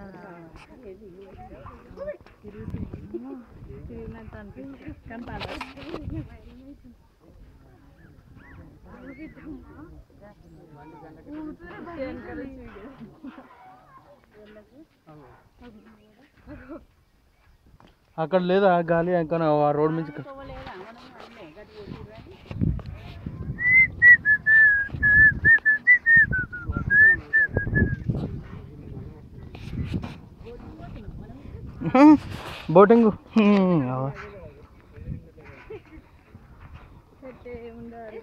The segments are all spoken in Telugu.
తిరిగినట్టు అనిపిస్తుంది కానీ పర్వాలేదు. వెనకాల చూడు. అక్కడ లేదా గాలి ఇంకా ఆ రోడ్ నుంచి బోటింగ్ పెట్టే ఉండాలి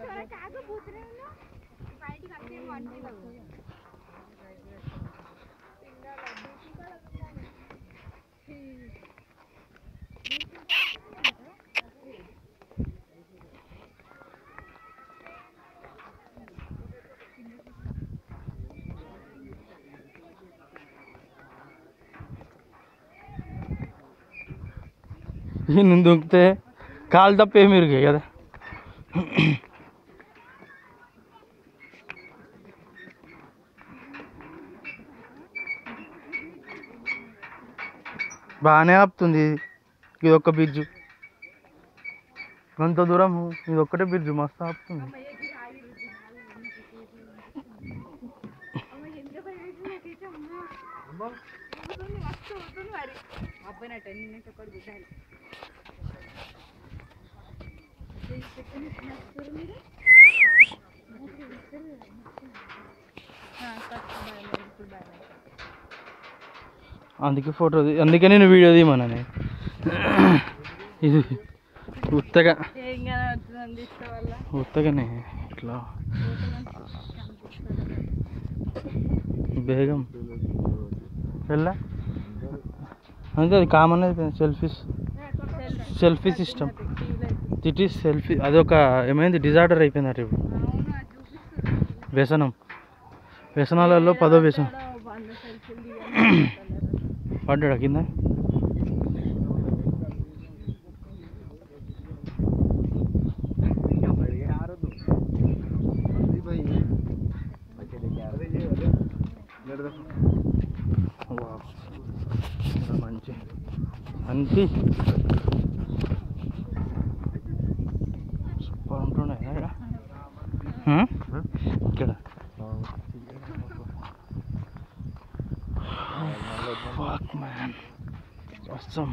నేను దుంకితే కాలు తప్ప ఏమి ఇరిగాయి కదా బాగానే ఆపుతుంది ఇది ఒక్క బ్రిడ్జ్ కొంత దూరం ఇది ఒక్కటే బ్రిడ్జ్ మస్తు ఆపుతుంది అబ్బాయినట్టు ఎన్ని ఒకటి గుడ్డాలి అందుకే ఫోటో తీ- అందుకే నేను వీడియో తీయమన్నాను ఇది ఉత్తగా ఏం కనబడుతుంది తీసుకోవాల ఉత్తగానే ఇట్లా బేగం వెళ్ళా అంతే అది కామన్ అయిపోయింది selfies selfie system it is selfie అదొక ఏమైంది డిజార్డర్ అయిపోయింది అట ఇప్పుడు వ్యసనం వ్యసనాలలో పదో వ్యసనం వంద సెల్ఫీలు దిగాలి పడ్డాడా కింద వావ్. చాలా మంచి మంచి సూపర్ ఉంటుండే ఇక్కడ హ్మ్? ఇక్కడ Fuck man. It's awesome.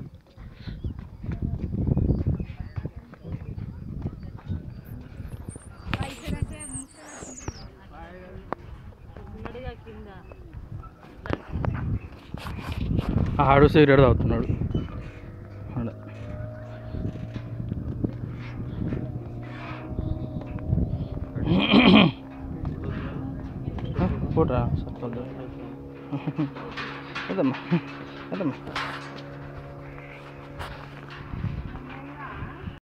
ఉన్నడిగా కింద ఆడు సిగరెట్ తాగుతున్నాడు ఆడ. పోట్రా సరిపోద్దు అదమ్మా అదమ్మా